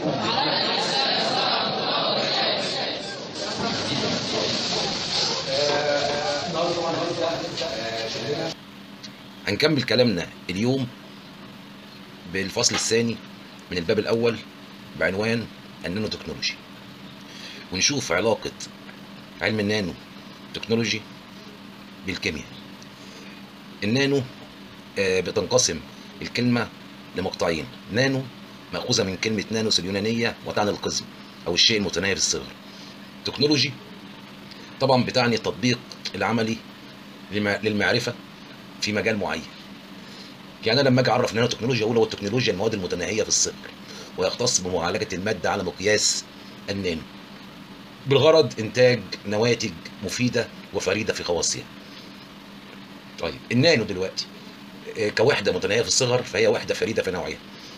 هنكمل كلامنا اليوم بالفصل الثاني من الباب الأول بعنوان النانو تكنولوجي ونشوف علاقة علم النانو تكنولوجي بالكيمياء النانو آه، بتنقسم الكلمة لمقطعين نانو مأخوذة من كلمة نانوس اليونانية وتعني القزم أو الشيء المتناهي في الصغر تكنولوجي طبعا بتعني التطبيق العملي للمع- للمعرفة في مجال معين يعني انا لما اجي اعرف نانو تكنولوجيا اقول هو التكنولوجيا المواد المتناهيه في الصغر ويختص بمعالجه الماده على مقياس النانو بالغرض انتاج نواتج مفيده وفريده في خواصها طيب النانو دلوقتي آه، كوحده متناهيه في الصغر فهي وحده فريده في نوعها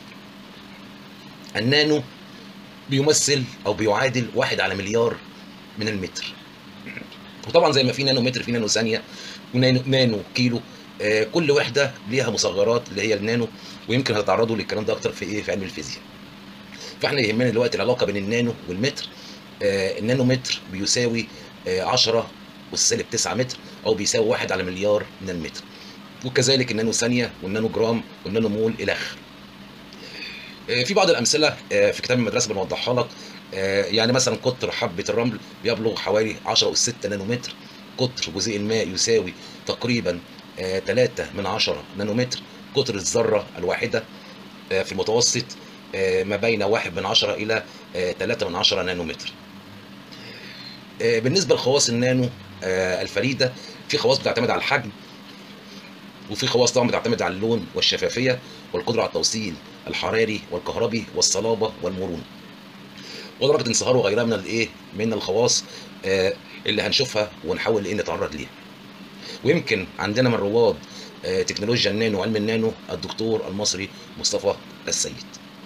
النانو بيمثل او بيعادل واحد على مليار من المتر وطبعا زي ما في نانو متر في نانو ثانيه ونانو نانو كيلو آه، كل وحده ليها مصغرات اللي هي النانو ويمكن هتتعرضوا للكلام ده اكتر في ايه في علم الفيزياء فاحنا يهمنا دلوقتي العلاقه بين النانو والمتر آه، النانو متر بيساوي آه، 10 والسالب 9 متر او بيساوي 1 على مليار من المتر وكذلك النانو ثانيه والنانو جرام والنانو مول الى اخره آه، في بعض الامثله آه، في كتاب المدرسه بنوضحها لك آه، يعني مثلا قطر حبه الرمل بيبلغ حوالي 10 اس 6 نانومتر قطر جزيء الماء يساوي تقريبا 3 من 10 نانومتر قطر الذره الواحده آه، في المتوسط آه، ما بين 1 من 10 الى 3 من 10 نانومتر آه، بالنسبه لخواص النانو آه، الفريده في خواص بتعتمد على الحجم وفي خواص طبعا بتعتمد على اللون والشفافيه والقدره على التوصيل الحراري والكهربي والصلابه والمرونه ودرجه انصهار وغيرها من الايه من الخواص آه، اللي هنشوفها ونحاول ايه نتعرض ليها ويمكن عندنا من رواد آه، تكنولوجيا النانو وعلم النانو الدكتور المصري مصطفى السيد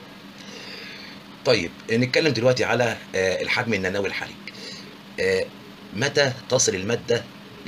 طيب نتكلم دلوقتي على آه، الحجم النانوي الحرج آه، متى تصل المادة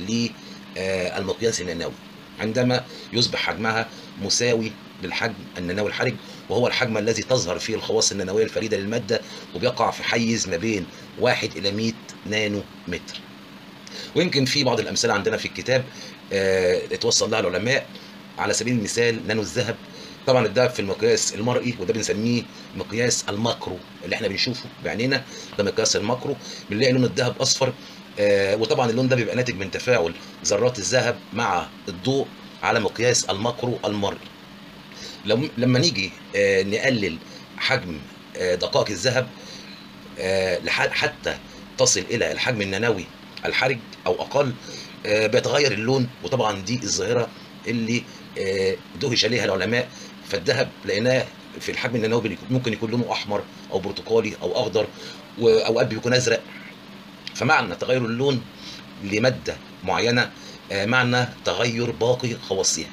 للمقياس النانوي عندما يصبح حجمها مساوي للحجم النانوي الحرج وهو الحجم الذي تظهر فيه الخواص النانوية الفريدة للمادة وبيقع في حيز ما بين 1 إلى 100 نانو متر ويمكن في بعض الأمثلة عندنا في الكتاب آه، اتوصل لها العلماء على سبيل المثال نانو الذهب طبعا الذهب في المقياس المرئي وده بنسميه مقياس الماكرو اللي احنا بنشوفه بعينينا ده مقياس الماكرو بنلاقي لون الذهب اصفر آه، وطبعا اللون ده بيبقى ناتج من تفاعل ذرات الذهب مع الضوء على مقياس الماكرو المرئي لم- لما نيجي آه، نقلل حجم آه، دقائق الذهب آه، لح- حتى تصل الى الحجم النانوي الحرج او اقل آه، بيتغير اللون وطبعا دي الظاهره اللي آه، دهش عليها العلماء فالذهب لقيناه في الحجم النانوي بيكون- ممكن يكون لونه احمر او برتقالي او اخضر واوقات بيكون ازرق فمعنى تغير اللون لماده معينه آه، معنى تغير باقي خواصها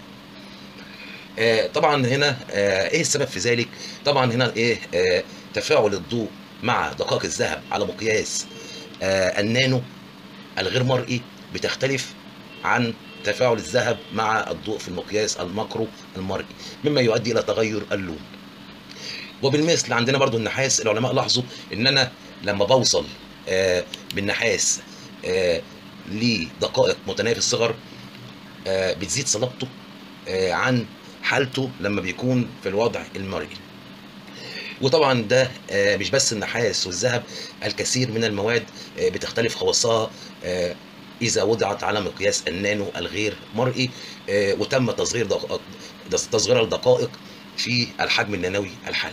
آه، طبعا هنا آه، ايه السبب في ذلك طبعا هنا ايه آه، تفاعل الضوء مع دقائق الذهب على مقياس آه، النانو الغير مرئي بتختلف عن تفاعل الذهب مع الضوء في المقياس الماكرو المرئي مما يؤدي الى تغير اللون وبالمثل عندنا برضو النحاس العلماء لاحظوا ان انا لما بوصل آه، بالنحاس آه، لدقائق متناهيه في الصغر آه، بتزيد صلابته آه، عن حالته لما بيكون في الوضع المرئي وطبعا ده آه، مش بس النحاس والذهب الكثير من المواد آه، بتختلف خواصها آه، اذا وضعت على مقياس النانو الغير مرئي آه، وتم تصغير دق- تصغيرها لدقائق في الحجم النانوي الحرج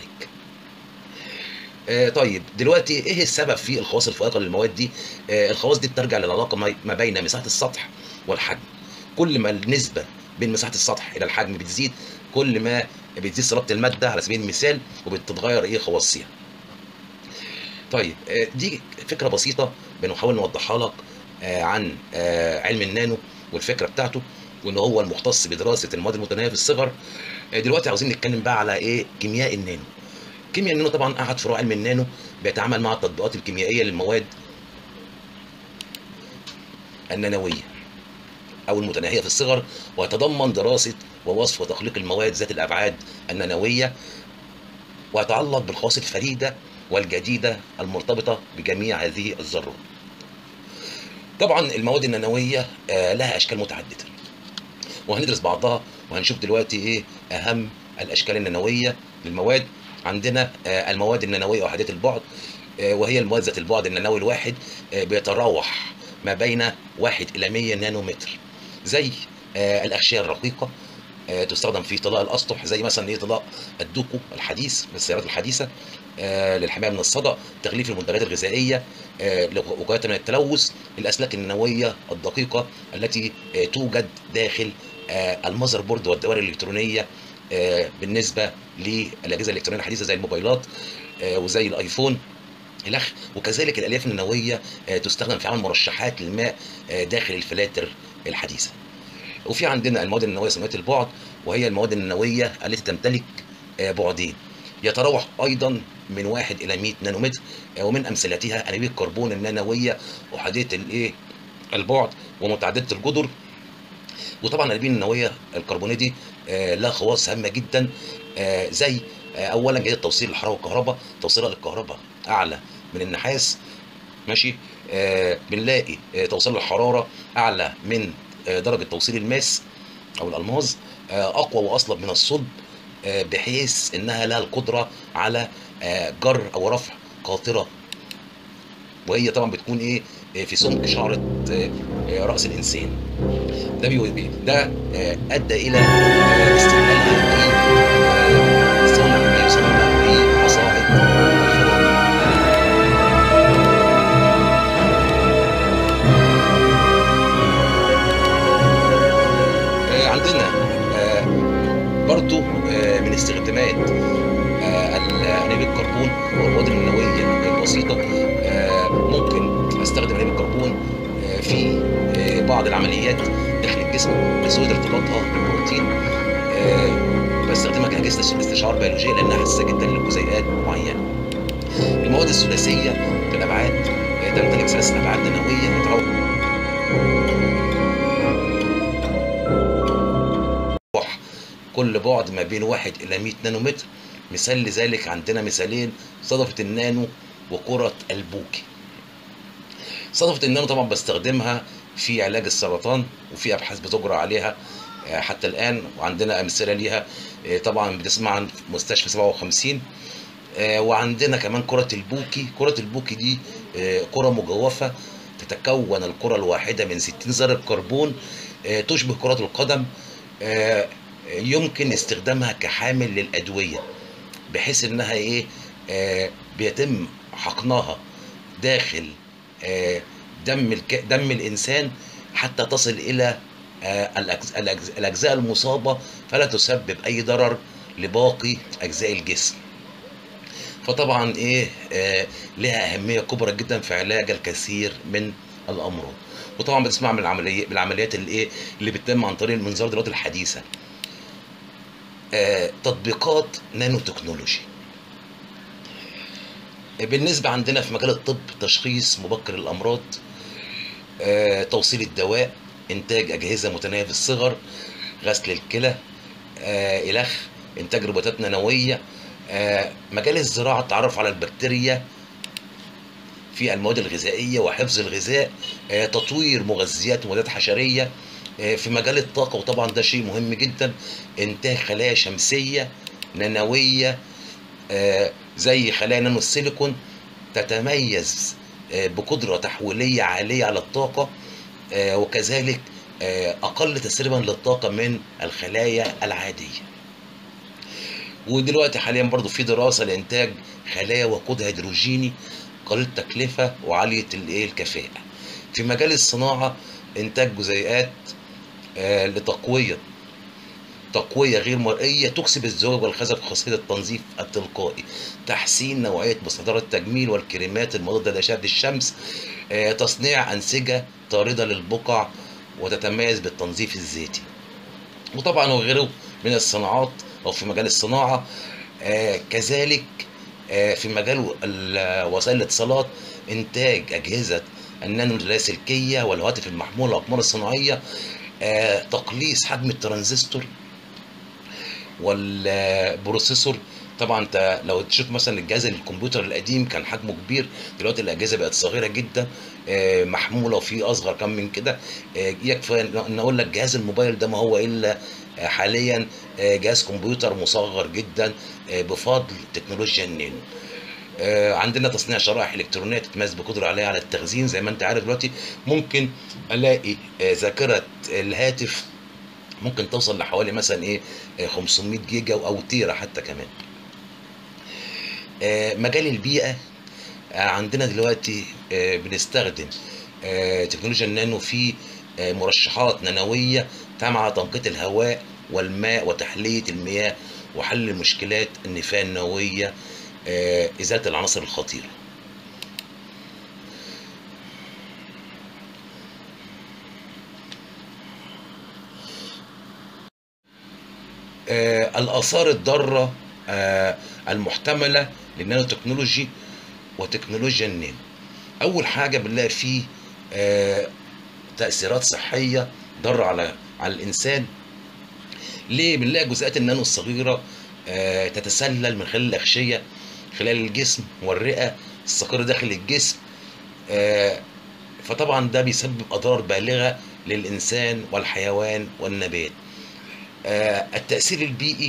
آه، طيب دلوقتي ايه السبب في الخواص الفائقه للمواد دي آه، الخواص دي بترجع للعلاقه ما- ما بين مساحه السطح والحجم كل ما النسبه بين مساحه السطح الى الحجم بتزيد كل ما بتزيد صلابه الماده على سبيل المثال وبتتغير ايه خواصها طيب آه، دي فكره بسيطه بنحاول نوضحها لك آه، عن آه، علم النانو والفكره بتاعته وان هو المختص بدراسه المواد المتناهيه في الصغر آه، دلوقتي عاوزين نتكلم بقى على ايه كيمياء النانو كيمياء النانو طبعا احد فروع علم النانو بيتعامل مع التطبيقات الكيميائيه للمواد النانويه او المتناهيه في الصغر ويتضمن دراسه ووصف وتخليق المواد ذات الابعاد النانويه ويتعلق بالخواص الفريدة والجديدة المرتبطة بجميع هذه الذرات طبعا المواد النانوية آه، لها أشكال متعددة وهندرس بعضها وهنشوف دلوقتي ايه اهم الاشكال النانويه للمواد عندنا آه، المواد النانويه وحدات البعد آه، وهي المواد ذات البعد النانوي الواحد آه، بيتراوح ما بين 1 الى 100 نانومتر زي آه، الاغشيه الرقيقه آه، تستخدم في طلاء الاسطح زي مثلا ايه طلاء الدوكو الحديث بالسيارات الحديثه آه، للحمايه من الصدأ تغليف المنتجات الغذائيه آه، وقايه من التلوث الاسلاك النانويه الدقيقه التي آه، توجد داخل آه، المذر بورد والدوائر الالكترونيه آه، بالنسبه للاجهزه الالكترونيه الحديثه زي الموبايلات آه، وزي الايفون الخ وكذلك الالياف النانويه آه، تستخدم في عمل مرشحات للماء آه، داخل الفلاتر الحديثه وفي عندنا المواد النانويه ثنائيه البعد وهي المواد النانويه التي تمتلك آه، بعدين يتراوح ايضا من 1 الى 100 نانومتر آه، ومن امثلتها انابيب الكربون النانويه احاديه الايه البعد ومتعدده الجدر وطبعا الانابيب النانويه الكربونيه دي آه، لها خواص هامه جدا آه، زي آه، اولا جهاز توصيل الحراره والكهرباء توصيلها للكهرباء اعلى من النحاس ماشي آه بنلاقي آه توصيل الحراره اعلى من آه درجه توصيل الماس او الالماظ آه اقوى واصلب من الصلب آه بحيث انها لها القدره على آه جر او رفع قاطره وهي طبعا بتكون ايه آه، في سمك شعره آه، آه، راس الانسان ده بي ده آه، ادى الى آه، استعمالها في آه، صنع ما يسمى بمصاعد الفضاء آه، عندنا آه، برضو آه، من استخدامات آه، انابيب الكربون والمواد النانويه البسيطه آه، ممكن استخدم انابيب الكربون آه، في آه، بعض العمليات داخل الجسم لسهوله ارتباطها بالبروتين آه، بستخدمها كاجهزه استشعار بيولوجيه لانها حساسه جدا لجزيئات معينه. المواد الثلاثيه في الابعاد آه، تمتلك ثلاث ابعاد نانويه يتراوح كل بعد ما بين 1 الى 100 نانومتر مثال لذلك عندنا مثالين صدفه النانو وكره البوكي صدفه النانو طبعا بستخدمها في علاج السرطان وفي ابحاث بتجرى عليها آه، حتى الان وعندنا امثله ليها آه، طبعا بتسمع عن مستشفى 57 آه، وعندنا كمان كرة البوكي كرة البوكي دي آه، كرة مجوفة تتكون الكرة الواحدة من 60 ذرة كربون آه، تشبه كرة القدم آه، يمكن استخدامها كحامل للأدوية بحيث انها ايه آه، بيتم حقنها داخل آه، دم الك... دم الانسان حتى تصل الى آه، الأجز- الأجز- الاجزاء المصابه فلا تسبب اي ضرر لباقي اجزاء الجسم فطبعا ايه آه لها اهميه كبرى جدا في علاج الكثير من الامراض وطبعا بتسمع من العمليات بالعمليات اللي ايه اللي بتتم عن طريق المنظار دلوقتي الحديثه آه تطبيقات نانو تكنولوجي بالنسبه عندنا في مجال الطب تشخيص مبكر الامراض آه توصيل الدواء انتاج اجهزه متناهيه في الصغر غسل الكلى آه الخ انتاج روبوتات نانويه آه مجال الزراعه التعرف على البكتيريا في المواد الغذائيه وحفظ الغذاء آه تطوير مغذيات ومضادات حشريه آه في مجال الطاقه وطبعا ده شيء مهم جدا انتاج خلايا شمسيه نانويه آه زي خلايا نانو السيليكون تتميز آه بقدره تحويليه عاليه على الطاقه آه وكذلك آه اقل تسريبا للطاقه من الخلايا العاديه ودلوقتي حاليا برضو في دراسه لانتاج خلايا وقود هيدروجيني قليل التكلفه وعاليه الايه الكفاءه في مجال الصناعه انتاج جزيئات آه لتقويه تقوية غير مرئية تكسب الزواج والخزف خاصية التنظيف التلقائي تحسين نوعية مستحضرات التجميل والكريمات المضادة لأشعة الشمس آه، تصنيع أنسجة طاردة للبقع وتتميز بالتنظيف الذاتي وطبعا وغيره من الصناعات أو في مجال الصناعة آه، كذلك آه، في مجال ال- وسائل الاتصالات إنتاج أجهزة النانو اللاسلكية والهواتف المحمولة والأقمار الصناعية آه، تقليص حجم الترانزستور والبروسيسور طبعا انت لو تشوف مثلا الجهاز الكمبيوتر القديم كان حجمه كبير دلوقتي الاجهزه بقت صغيره جدا آه، محموله وفي اصغر كم من كده آه، يكفي ان اقول لك جهاز الموبايل ده ما هو الا آه، حاليا آه، جهاز كمبيوتر مصغر جدا آه، بفضل تكنولوجيا النانو آه، عندنا تصنيع شرائح الكترونيه تتميز بقدره عليها على التخزين زي ما انت عارف دلوقتي ممكن الاقي آه، ذاكره الهاتف ممكن توصل لحوالي مثلا ايه آه، 500 جيجا او تيرا حتى كمان آه، مجال البيئه آه، عندنا دلوقتي آه، بنستخدم آه، تكنولوجيا النانو في آه، مرشحات نانويه تعمل على تنقية الهواء والماء وتحلية المياه وحل مشكلات النفاية النووية آه، إزالة العناصر الخطيرة آه، الآثار الضارة آه، المحتملة للنانو تكنولوجي وتكنولوجيا النانو أول حاجة بنلاقي فيه آه، تأثيرات صحية ضارة على على الإنسان ليه بنلاقي جزيئات النانو الصغيرة آه، تتسلل من خلال الأغشية خلال الجسم والرئة الصقيرة داخل الجسم آه، فطبعا ده بيسبب أضرار بالغة للإنسان والحيوان والنبات آه، التأثير البيئي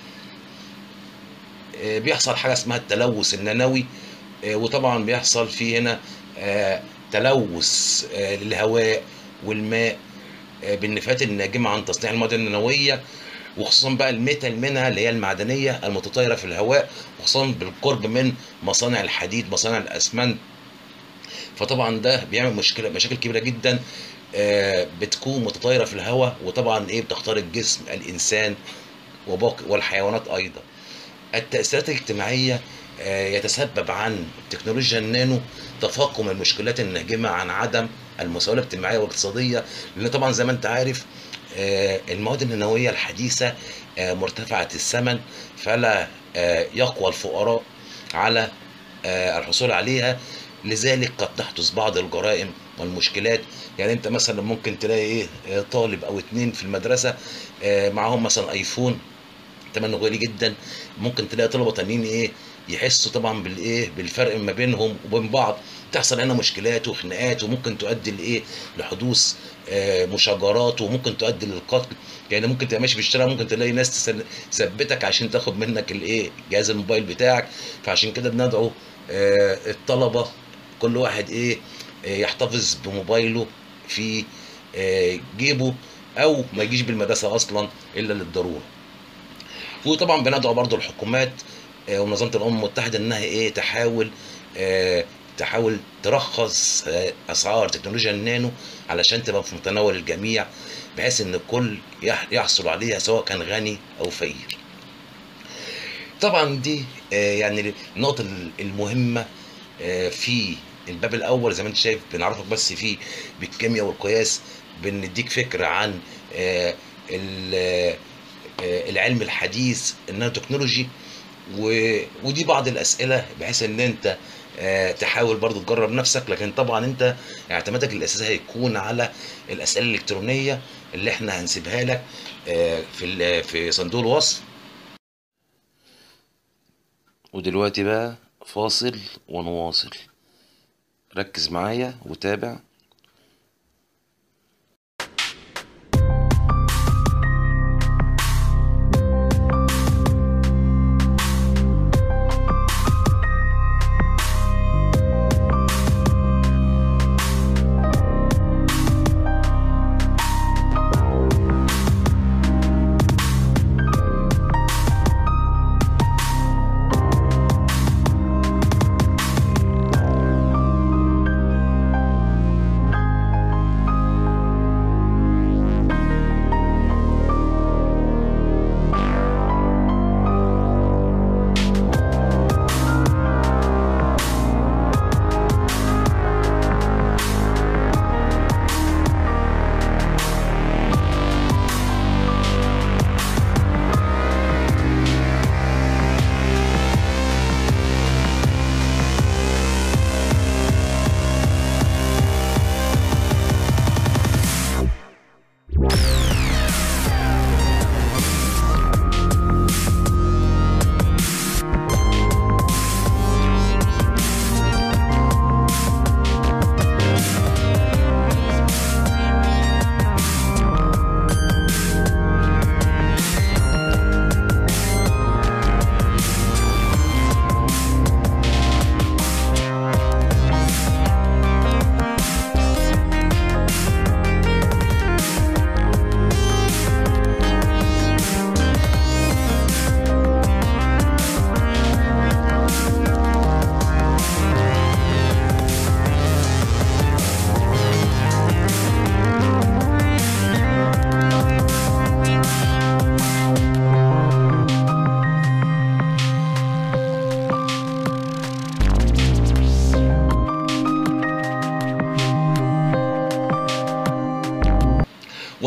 آه، بيحصل حاجة اسمها التلوث النانوي آه، وطبعا بيحصل في هنا آه، تلوث آه، للهواء والماء آه، بالنفايات الناجمة عن تصنيع المواد النانوية وخصوصا بقى الميتال منها اللي هي المعدنية المتطايرة في الهواء وخصوصا بالقرب من مصانع الحديد مصانع الأسمنت فطبعا ده بيعمل مشكلة مشاكل كبيرة جدا آه، بتكون متطايرة في الهواء وطبعا ايه بتخترق جسم الإنسان وباقي والحيوانات أيضا التأثيرات الاجتماعية آه، يتسبب عن تكنولوجيا النانو تفاقم المشكلات الناجمة عن عدم المساواة الاجتماعية والاقتصادية لأن طبعا زي ما أنت عارف آه، المواد النانوية الحديثة آه، مرتفعة الثمن فلا آه، يقوى الفقراء على آه، الحصول عليها لذلك قد تحدث بعض الجرائم والمشكلات يعني انت مثلا ممكن تلاقي ايه آه، طالب او اتنين في المدرسة آه، معاهم مثلا ايفون ثمنه غالي جدا ممكن تلاقي طلبه تانيين ايه يحسوا طبعا بالايه بالفرق ما بينهم وبين بعض تحصل هنا مشكلات وخناقات وممكن تؤدي لايه لحدوث آه، مشاجرات وممكن تؤدي للقتل يعني ممكن تبقى ماشي في الشارع ممكن تلاقي ناس تسل- تثبتك عشان تاخد منك الايه جهاز الموبايل بتاعك فعشان كده بندعو آه، الطلبه كل واحد ايه آه، يحتفظ بموبايله في آه، جيبه او ما يجيش بالمدرسه اصلا الا للضروره وطبعا بندعو برضو الحكومات آه، ومنظمه الامم المتحده انها ايه تحاول آه، تحاول ترخص آه، اسعار تكنولوجيا النانو علشان تبقى في متناول الجميع بحيث ان الكل يح- يحصل عليها سواء كان غني او فقير طبعا دي آه، يعني النقطه المهمه آه، في الباب الاول زي ما انت شايف بنعرفك بس فيه بالكيمياء والقياس بنديك فكره عن آه، ال- آه، العلم الحديث النانو تكنولوجي و... ودي بعض الاسئله بحيث ان انت آه، تحاول برضو تجرب نفسك لكن طبعا انت اعتمادك الاساسي هيكون على الاسئله الالكترونيه اللي احنا هنسيبها لك آه، في ال- في صندوق الوصف ودلوقتي بقى فاصل ونواصل ركز معايا وتابع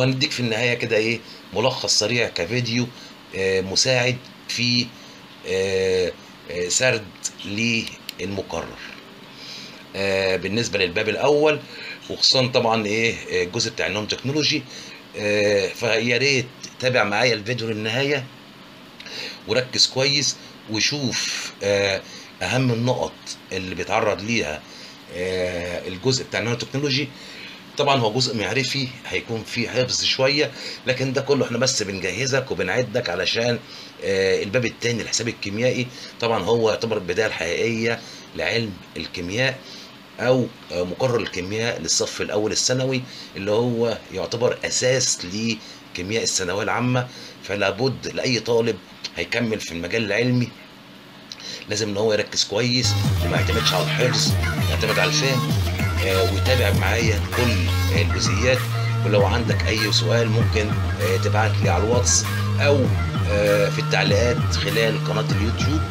وهنديك في النهايه كده ايه ملخص سريع كفيديو آه، مساعد في آه، آه، سرد للمقرر آه، بالنسبه للباب الاول وخصوصا طبعا ايه آه، الجزء بتاع النون تكنولوجي آه، فيا ريت تابع معايا الفيديو للنهايه وركز كويس وشوف آه، اهم النقط اللي بيتعرض ليها آه، الجزء بتاع النانو تكنولوجي طبعا هو جزء معرفي هيكون فيه حفظ شويه لكن ده كله احنا بس بنجهزك وبنعدك علشان آه، الباب التاني الحساب الكيميائي طبعا هو يعتبر البدايه الحقيقيه لعلم الكيمياء او آه، مقرر الكيمياء للصف الاول الثانوي اللي هو يعتبر اساس لكيمياء الثانويه العامه فلا بد لاي طالب هيكمل في المجال العلمي لازم ان هو يركز كويس وما يعتمدش على الحفظ يعتمد على الفهم آه، ويتابع معايا كل الجزئيات ولو عندك اي سؤال ممكن آه، تبعت لي على الواتس او آه، في التعليقات خلال قناه اليوتيوب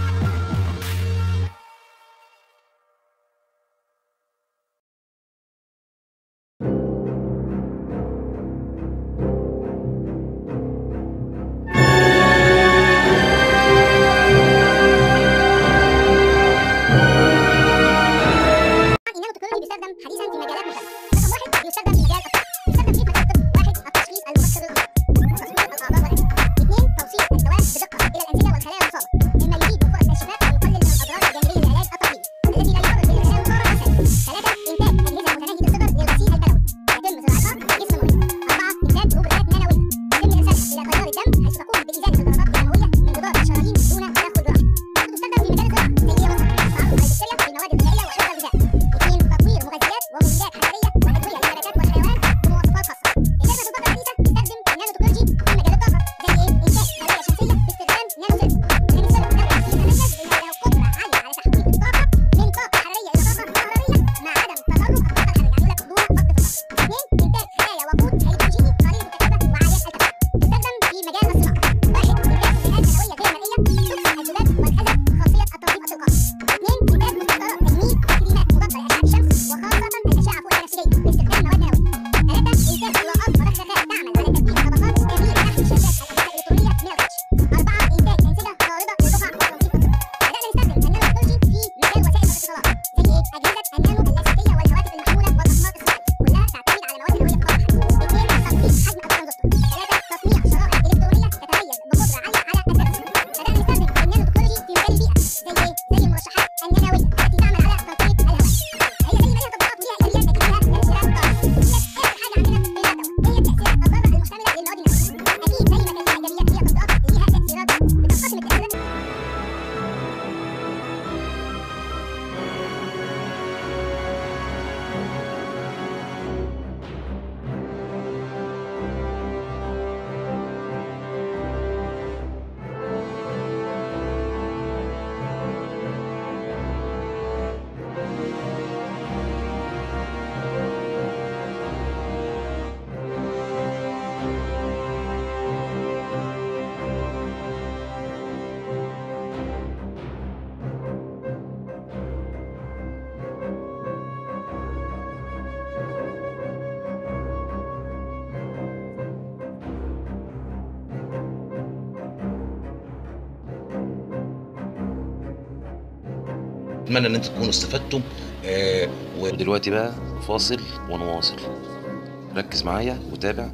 النانو تكنولوجي بيستخدم حديثا في مجالات مختلفه رقم واحد بيستخدم في مجال الطب بيستخدم فيه مجال الطب واحد التشخيص المبكر للامراض تصوير الاعضاء والأجهزة. اثنين توصيل الدواء بدقه الى الانسجه والخلايا المصابه مما يزيد من فرص الشفاء ويقلل من الاضرار الجانبيه للعلاج الطبيعي الذي لا يعرض للخلايا المصابه اساسا ثلاثه انتاج اجهزه متناهيه الصغر للغسيل البلوي يتم زراعتها بجسم المريض اربعه انتاج روبوتات نانويه يتم ارسالها الى تيار الدم حيث تقوم بازاله الضربات الدمويه من جدار الشرايين دون تدخل جراحي تستخدم في مجال الزراعه زي هي مثلا تعرض على البكتيريا في المواد الغذائيه وحفظ الغذاء اثنين تطوير مغذيات ومبيدات حيويه وادويه للنباتات والحيوان بمواصفات خاصه. الخدمه الطاقه الحديثه تستخدم النانو تكنولوجي في مجال الطاقه زي ايه؟ انتاج خلايا شمسيه باستخدام نانو سيل. لان السيل نوع فيه تميز بانه له قدره عاليه على تحويل الطاقه من طاقه حراريه الى طاقه كهربائيه مع عدم تطرق الطاقه الحراريه يعني يقول لك دون فقد في الطاقه. اثنين انتاج خلايا وقود هيدروجيني قليل التكلفه وعاليه الكفاءه. تستخدم في مجال الصناعه. واحد انتاج كائنات نوويه غير مرئيه تكسر الذباب والحذر خاصيه التوظيف التلقائي. اثنين انتاج مستحضرات تجميل كريمات مضاده لاشعه الشمس وخاصه الاشعه فوق البنفسجيه باستخدام مواد نوويه. ثلاثه انتاج اضاءات وبخاخات تعمل على تكوين طبقات كامله تحت شبكات الاجهزه الالكترونيه من الخدش. اربعه انتاج انسجه خارطه للقطع وتوظيف الطب. بدانا نستخدم النانو تكنولوجي في مجال وسائل الاتصالات زي ايه؟ اجهزه النانو اللاسلكيه والهواتف المحموله والاقمار الصناعيه كلها تعتمد على مواد نوويه بقطع حديد. اثنين تخفيض حجم الترانزستور. ثلاثه تصنيع شرائح الكترونيه تتميز بقدره عاليه على التنفس. بدانا نستخدم النانو تكنولوجي في مجال البيئه زي ايه؟ زي المرشحات النانويه التي تعمل على تنقية الهواء. هي زي ما هي تطبيقات وليها ايجابيات لكن لها تاثيرات ضاره. هي اخر حاجه عندنا في الدواء هي التاثيرات الضاره المحتمله للمواد النوويه. اكيد زي ما كان لها ايجابيات هي تطبيقات ليها تاثيرات ضاره. بتنقسم التاثيرات اتمنى ان انتم تكونوا استفدتم آه ودلوقتي بقى فاصل ونواصل ركز معايا وتابع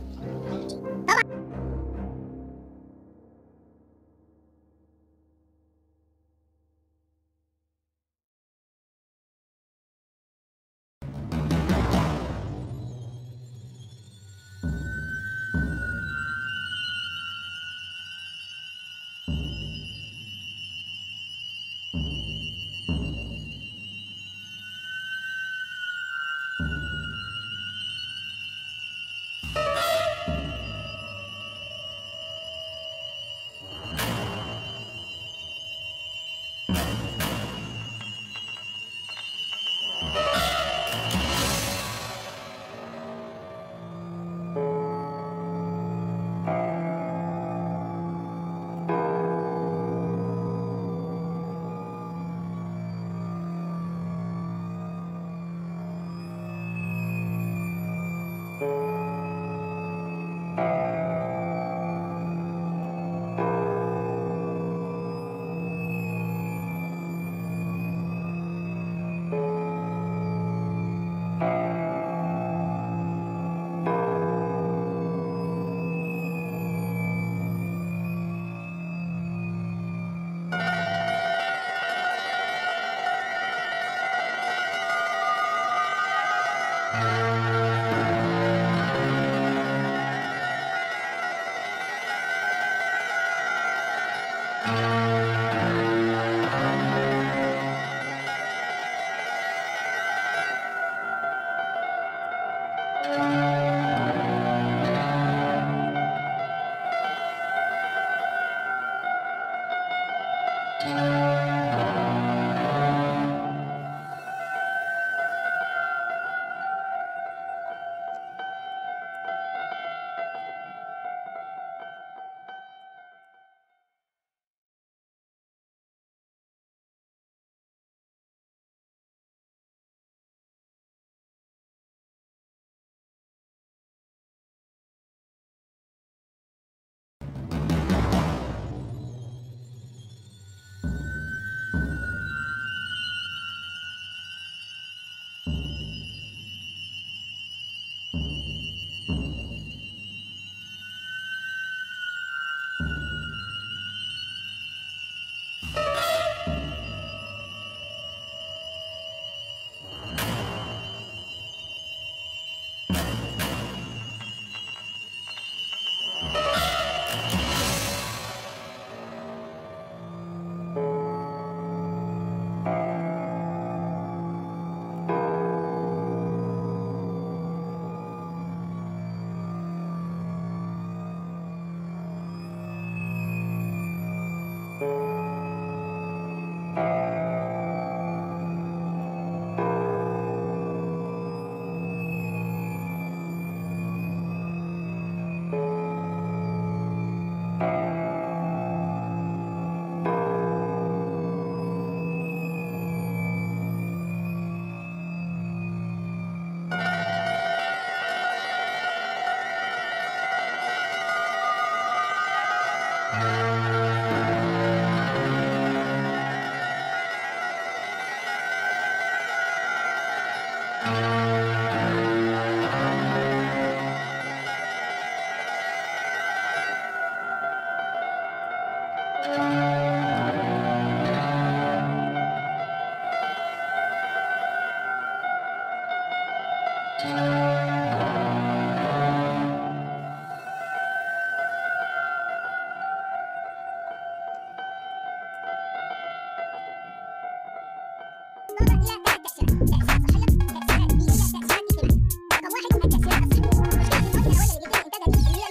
إضافة إلى ثلاث تأثيرات تأثيرات صحية تأثيرات بيئية تأثيرات اجتماعية رقم واحد التأثيرات الصحية مشكلة المواد النووية اللي بيتم إنتاجها دي اللي هي ممكن أن تتخلى الجزيئات الناتجة عن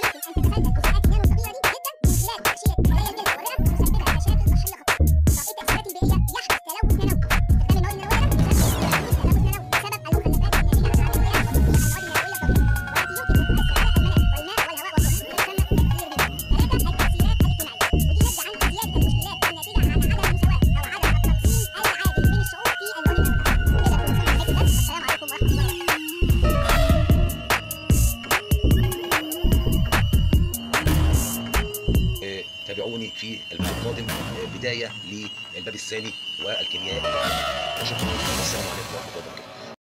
تابعوني في الباب القادم بدايه للباب الثاني والكيمياء وشكرا والسلام عليكم ورحمه الله وبركاته